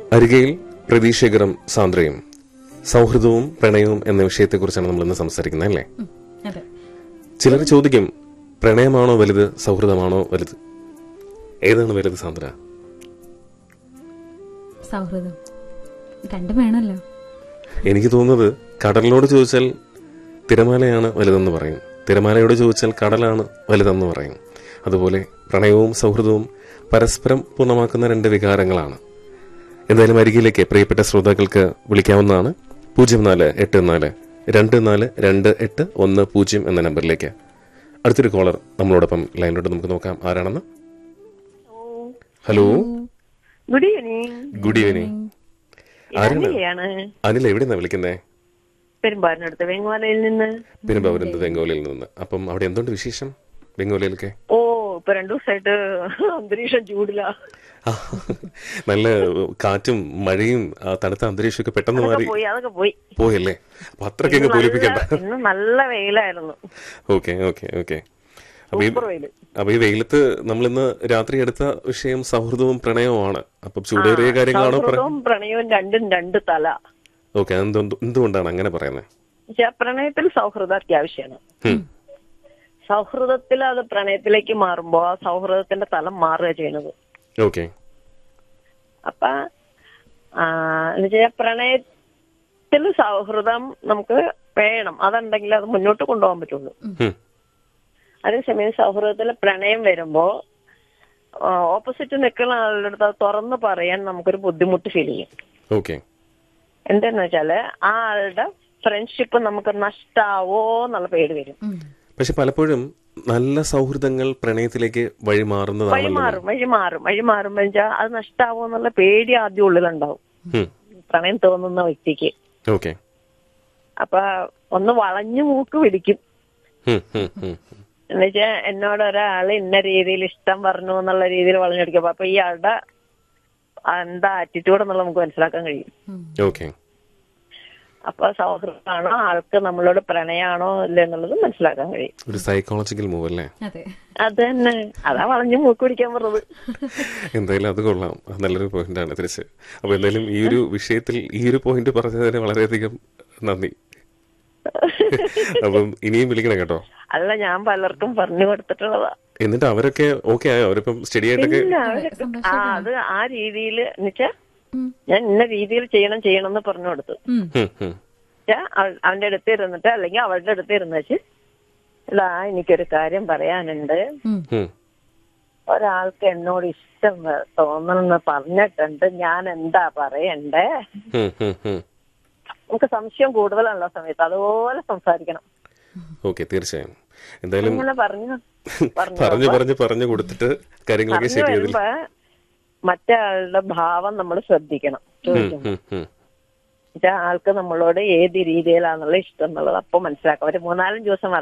അരികയിൽ പ്രതീക്ഷകരം സാന്ദ്രയും സൗഹൃദവും പ്രണയവും എന്ന വിഷയത്തെക്കുറിച്ചാണ് നമ്മൾ ഇന്ന് സംസാരിക്കുന്നത് അല്ലേ ഉം, അതെ ചിലർ ചോദിക്കും പ്രണയമാണോ വലുത് സൗഹൃദമാണോ വലുത് ഏതാണ് വലുത് സാന്ദ്ര സൗഹൃദം രണ്ടും വേണമല്ലോ എനിക്ക് തോന്നുന്നത് കടലിനോട് ചോദിച്ചാൽ തിരമാലയാണ് വലുതെന്ന് പറയും തിരമാലയോട് ചോദിച്ചാൽ കടലാണ് വലുതെന്ന് പറയും അതുപോലെ പ്രണയവും സൗഹൃദവും പരസ്പരം പൂർണ്ണമാക്കുന്ന രണ്ട് വികാരങ്ങളാണ് എന്തായാലും അരികിലേക്ക് പ്രിയപ്പെട്ട ശ്രോതാക്കൾക്ക് വിളിക്കാവുന്നതാണ് പൂജ്യം നാല് എട്ട് നാല് രണ്ട് നാല് രണ്ട് എട്ട് ഒന്ന് പൂജ്യം എന്ന നമ്പറിലേക്ക് അടുത്തൊരു കോളർ നമ്മളോടൊപ്പം ലൈനിലോട്ട് നമുക്ക് നോക്കാം ആരാണെന്ന് hello good evening good evening ആരാണ് അനിലയാണ് അനിൽ എവിടെന്നാ വിളിക്കുന്നേ പെരുമ്പാറിനടുത്ത് വെങ്ങാലയിൽ നിന്ന് പെരുമ്പാവൂരിന്റെ ബംഗാളിൽ നിന്ന് അപ്പം അവിടെ എന്തുണ്ട് വിശേഷം ബംഗാളിയിലൊക്കെ ഓ ഇപ്പൊ രണ്ടു ദിവസമായിട്ട് അന്തരീക്ഷം ചൂടില ആ, നല്ല കാറ്റും മഴയും ആ തണുത്ത അന്തരീക്ഷമൊക്കെ പെട്ടെന്ന് അതൊക്കെ മാറി പോയി അതൊക്കെ പോയി പോയല്ലേ അപ്പൊ അത്രയ്ക്കങ്ങ് തോലിപ്പിക്കണ്ട നല്ല- ഇന്ന് നല്ല വെയിലായിരുന്നു ഓക്കെ ഓക്കെ ഓക്കെ അപ്പൊ ഈ സൂപ്പർ വെയില് അപ്പൊ ഈ വെയിലത്ത് നമ്മൾ ഇന്ന് രാത്രി എടുത്ത വിഷയം സൗഹൃദവും പ്രണയവുമാണ് അപ്പം ചൂടേറിയ കാര്യങ്ങളാണോ പറ സൗഹൃദവും പ്രണയവും രണ്ടും രണ്ട് തല ഓക്കെ എന്തുകൊണ്ടാണ് അങ്ങനെ പറയുന്നത് പക്ഷെ പ്രണയത്തിൽ സൗഹൃദം അത്യാവശ്യമാണ് ഉം. സൗഹൃദത്തിൽ അത് പ്രണയത്തിലേക്ക് മാറുമ്പോ ആ സൗഹൃദത്തിന്റെ തലം മാറുക ചെയ്യുന്നത് ഓക്കെ അപ്പൊ ആ, എന്നുവെച്ചാൽ പ്രണയത്തിൽ സൗഹൃദം നമുക്ക് വേണം അതുണ്ടെങ്കിൽ അത് മുന്നോട്ട് കൊണ്ടുപോകാൻ പറ്റുള്ളൂ ഉം. അതേസമയം സൗഹൃദത്തിൽ പ്രണയം വരുമ്പോ ഓപ്പോസിറ്റ് നിൽക്കുന്ന ആളുടെ അടുത്ത് അത് തുറന്ന് പറയാൻ നമുക്കൊരു ബുദ്ധിമുട്ട് ഫീൽ ചെയ്യും ഓക്കെ എന്താന്ന് വെച്ചാല് ആ ആളുടെ ഫ്രണ്ട്ഷിപ്പ് നമുക്ക് നഷ്ടാവോ എന്നുള്ള പേടി വരും ഉം. പക്ഷെ പലപ്പോഴും നല്ല സൗഹൃദങ്ങൾ പ്രണയത്തിലേക്ക് വഴിമാറുന്നതാണല്ലോ വഴിമാറും വഴിമാറും വഴിമാറുമ്പോ വെച്ചാൽ അത് നഷ്ടാവോ എന്നുള്ള പേടി ആദ്യം ഉള്ളിലുണ്ടാവും ഉം. പ്രണയം തോന്നുന്ന വ്യക്തിക്ക് ഓക്കെ അപ്പൊ ഒന്ന് വളഞ്ഞു മൂക്ക് പിടിക്കും ഉം, ഉം, ഉം. എന്നുവെച്ചാ എന്നോട് ഒരാള് ഇന്ന രീതിയിൽ ഇഷ്ടം പറഞ്ഞു എന്നുള്ള രീതിയിൽ വളഞ്ഞെടുക്കും അപ്പൊ ഈ ആളുടെ എന്താ ആറ്റിറ്റ്യൂഡ് എന്നുള്ള നമുക്ക് മനസ്സിലാക്കാൻ കഴിയും ഉം. ഓക്കെ അപ്പൊ സൗഹൃദമാണോ ആൾക്ക് നമ്മളോട് പ്രണയാണോ ഇല്ല എന്നുള്ളത് മനസ്സിലാക്കാൻ കഴിയും ഒരു സൈക്കോളജിക്കൽ മൂവ് അല്ലേ അതെ അത് തന്നെ അതാ വളഞ്ഞു മൂക്ക് പിടിക്കാൻ പറഞ്ഞത് എന്തായാലും അത് കൊള്ളാം അത് നല്ലൊരു പോയിന്റ് ആണ് തിരിച്ച് അപ്പൊ എന്തായാലും ഈ ഒരു വിഷയത്തിൽ ഈ ഒരു പോയിന്റ് പറഞ്ഞതിന് വളരെയധികം നന്ദി അപ്പം ഇനിയും വിളിക്കണം കേട്ടോ അല്ല ഞാൻ പലർക്കും പറഞ്ഞു കൊടുത്തിട്ടുള്ളതാ എന്നിട്ട് അവരൊക്കെ ഓക്കെ ആയോ അവരിപ്പം സ്റ്റഡി ആയിട്ടൊക്കെ ഇല്ല, അവരൊക്കെ ആ അത് ആ രീതിയിൽ എന്നുവെച്ചാ ഞാൻ ഇന്ന രീതിയിൽ ചെയ്യണം ചെയ്യണം എന്ന് പറഞ്ഞു കൊടുത്തു ഉം. ഉം, ഉം. ച്ചാ അവ- അവന്റെ അടുത്ത് ഇരുന്നിട്ട് അല്ലെങ്കിൽ അവളുടെ അടുത്ത് ഇരുന്ന് വെച്ച് ഇല്ല എനിക്കൊരു കാര്യം പറയാനുണ്ട് ഉം. ഉം. ഒരാൾക്ക് എന്നോട് ഇഷ്ടം വ- തോന്നണമെന്ന് പറഞ്ഞിട്ടുണ്ട് ഞാൻ എന്താ പറയണ്ടേ ഉം, ഉം, ഉം. നമുക്ക് സംശയം കൂടുതലുള്ള സമയത്ത് അതുപോലെ സംസാരിക്കണം ഓക്കെ തീർച്ചയായും എന്തായാലും അങ്ങനെ പറഞ്ഞു പറഞ്ഞു പറഞ്ഞു പറഞ്ഞു പറഞ്ഞു കൊടുത്തിട്ട് കാര്യങ്ങളൊക്കെ പറഞ്ഞു ശരിയാതില്ല വരുമ്പോ മറ്റേ ആളുടെ ഭാവം നമ്മൾ ശ്രദ്ധിക്കണം ചോദിക്കും ഉം, ഉം. ആൾക്ക് നമ്മളോട് ഏത് രീതിയിലാണുള്ള ഇഷ്ടം എന്നുള്ളത് അപ്പൊ മനസ്സിലാക്കാം ഒരു മൂന്നാലഞ്ച് ദിവസം